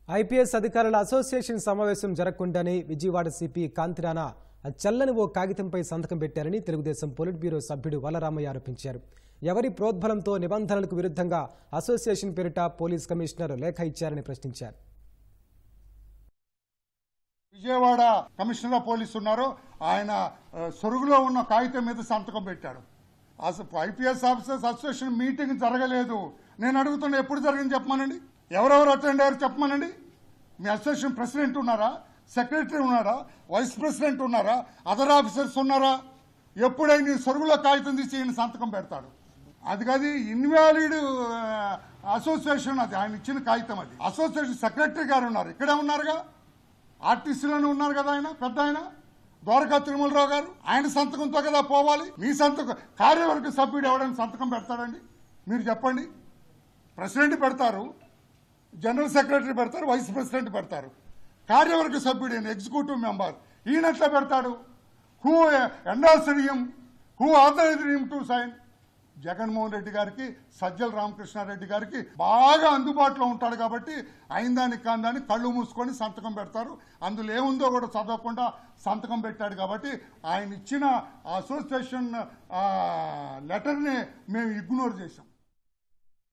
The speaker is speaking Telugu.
ఐపీఎస్ అధికారుల అసోసియేషన్ సమావేశం జరగకుండానే విజయవాడ సిపి కాంతిరాణా ఆ చల్లని ఓ కాగితంపై సంతకం పెట్టారని తెలుగుదేశం పొలిట్ బ్యూరో సభ్యుడు వలరామయ్య ఆరోపించారు ఎవరి ప్రోద్బలంతో నిబంధనలకు విరుద్ధంగా అసోసియేషన్ పేరిట పోలీస్ కమిషనర్ లేఖ ఇచ్చారని ప్రశ్నించారు విజయవాడ కమిషనర్ ఆఫ్ పోలీస్ ఉన్నారు ఆయన ఆ, సొరుగులో ఉన్న కాగితం మీద సంతకం పెట్టాడు అసలు ఐపీఎస్ ఆఫీసర్స్ అసోసియేషన్ మీటింగ్ జరగలేదు నేను అడుగుతున్నా ఎప్పుడు జరిగింది చెప్పమనండి ఎవరెవరు అటెండ్ అయ్యారు చెప్పమనండి మీ అసోసియేషన్ ప్రెసిడెంట్ ఉన్నారా సెక్రటరీ ఉన్నారా వైస్ ప్రెసిడెంట్ ఉన్నారా అదర్ ఆఫీసర్స్ ఉన్నారా ఎప్పుడైనా ఈ సొరుగులో కాగితం తీసి ఈయన సంతకం పెడతాడు అది కాదు ఇన్వాలిడ్ అసోసియేషన్ అది ఆయన ఇచ్చిన కాగితం అది అసోసియేషన్ సెక్రటరీ గారు ఉన్నారు ఇక్కడే ఉన్నారుగా ఆర్టీసీలోనే ఉన్నారు కదా ఆయన పెద్ద ఆయన ద్వారకా తిరుమలరావు గారు ఆయన సంతకంతో కదా పోవాలి మీ సంతకం కార్యవర్గ సభ్యుడు ఎవడైనా సంతకం పెడతాడండి మీరు చెప్పండి ప్రెసిడెంట్ పెడతారు జనరల్ సెక్రటరీ పెడతారు వైస్ ప్రెసిడెంట్ పెడతారు కార్యవర్గ సభ్యుడు ఈయన ఎగ్జిక్యూటివ్ మెంబర్ ఈయన ఎట్లా పెడతాడు who endorsed him who authorise him to sign Jaganmohan Reddy గారికి సజ్జల రామకృష్ణారెడ్డి గారికి బాగా అందుబాటులో ఉంటాడు కాబట్టి అయిందానికి కాందాన్ని కళ్ళు మూసుకొని సంతకం పెడతారు అందులో ఏముందో కూడా చదవకుండా సంతకం పెట్టాడు కాబట్టి ఆయన ఇచ్చిన అసోసియేషన్ లెటర్ని మేము ఇగ్నోర్ చేశాం